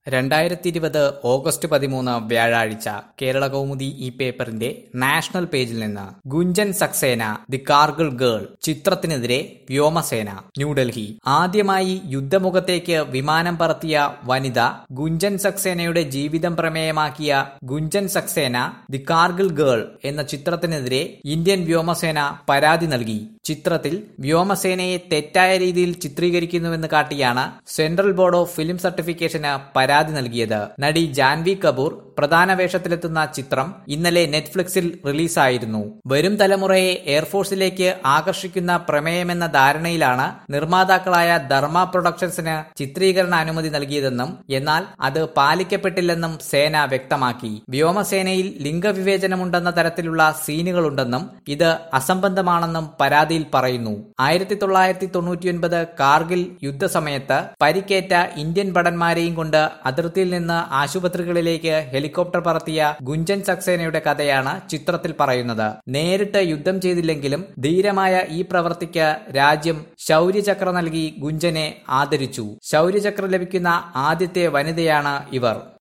രണ്ടായിരത്തി ഇരുപത് ഓഗസ്റ്റ് പതിമൂന്ന് വ്യാഴാഴ്ച കേരള കൗമുദി ഈ പേപ്പറിന്റെ നാഷണൽ പേജിൽ നിന്ന് ഗുഞ്ചൻ സക്സേന ദി കാർഗിൾ ഗേൾ ചിത്രത്തിനെതിരെ വ്യോമസേന ന്യൂഡൽഹി ആദ്യമായി യുദ്ധമുഖത്തേക്ക് വിമാനം പറത്തിയ വനിത ഗുഞ്ചൻ സക്സേനയുടെ ജീവിതം പ്രമേയമാക്കിയ ഗുഞ്ചൻ സക്സേന ദി കാർഗിൾ ഗേൾ എന്ന ചിത്രത്തിനെതിരെ ഇന്ത്യൻ വ്യോമസേന പരാതി നൽകി ചിത്രത്തിൽ വ്യോമസേനയെ തെറ്റായ രീതിയിൽ ചിത്രീകരിക്കുന്നുവെന്ന് കാട്ടിയാണ് സെൻട്രൽ ബോർഡ് ഓഫ് ഫിലിം സർട്ടിഫിക്കേഷന് പരാതി നൽകിയത് നടി ജാൻവി കപൂർ പ്രധാന വേഷത്തിലെത്തുന്ന ചിത്രം ഇന്നലെ നെറ്റ്ഫ്ലിക്സിൽ റിലീസായിരുന്നു വരും തലമുറയെ എയർഫോഴ്സിലേക്ക് ആകർഷിക്കുന്ന പ്രമേയമെന്ന ധാരണയിലാണ് നിർമ്മാതാക്കളായ ധർമ്മ പ്രൊഡക്ഷൻസിന് ചിത്രീകരണ അനുമതി നൽകിയതെന്നും എന്നാൽ അത് പാലിക്കപ്പെട്ടില്ലെന്നും സേന വ്യക്തമാക്കി വ്യോമസേനയിൽ ലിംഗവിവേചനമുണ്ടെന്ന തരത്തിലുള്ള സീനുകളുണ്ടെന്നും ഇത് അസംബന്ധമാണെന്നും പരാതിയിൽ പറയുന്നു ആയിരത്തി തൊള്ളായിരത്തി തൊണ്ണൂറ്റിയൊൻപത് കാർഗിൽ യുദ്ധസമയത്ത് പരിക്കേറ്റ ഇന്ത്യൻ ഭടന്മാരെയും കൊണ്ട് അതിർത്തിയിൽ നിന്ന് ആശുപത്രികളിലേക്ക് ഹെലികോപ്റ്റർ പറത്തിയ ഗുഞ്ചൻ സക്സേനയുടെ കഥയാണ് ചിത്രത്തിൽ പറയുന്നത് നേരിട്ട് യുദ്ധം ചെയ്തില്ലെങ്കിലും ധീരമായ ഈ പ്രവൃത്തിക്ക് രാജ്യം ശൗര്യചക്ര നൽകി ഗുഞ്ചനെ ആദരിച്ചു ശൗര്യചക്ര ലഭിക്കുന്ന ആദ്യത്തെ വനിതയാണ് ഇവർ